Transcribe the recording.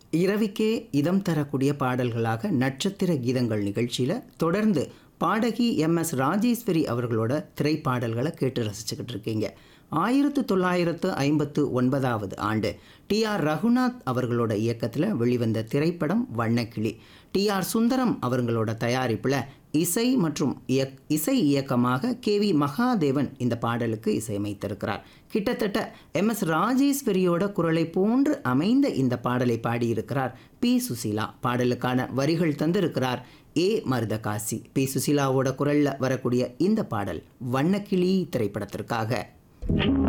இரவிக்கே இதம் தரக்கூடிய பாடல்களாக நட்சத்திர கீதங்கள் நிகழ்ச்சியில் தொடர்ந்து பாடகி எம் எஸ் ராஜேஸ்வரி அவர்களோட திரைப்பாடல்களை கேட்டு ரசிச்சுக்கிட்டு இருக்கீங்க ஆயிரத்து தொள்ளாயிரத்து ஐம்பத்து ஒன்பதாவது ஆண்டு டி ஆர் ரகுநாத் அவர்களோட இயக்கத்தில் வெளிவந்த திரைப்படம் வண்ணக்கிளி டி ஆர் சுந்தரம் அவர்களோட தயாரிப்பில் இசை மற்றும் இயக் இசை இயக்கமாக கே வி மகாதேவன் இந்த பாடலுக்கு இசையமைத்திருக்கிறார் கிட்டத்தட்ட எம் எஸ் ராஜேஸ்வரியோட குரலை போன்று அமைந்த இந்த பாடலை பாடியிருக்கிறார் பி சுசீலா பாடலுக்கான வரிகள் தந்திருக்கிறார் ஏ மருதகாசி பி சுசீலாவோட குரல்ல வரக்கூடிய இந்த பாடல் வண்ணக்கிளி திரைப்படத்திற்காக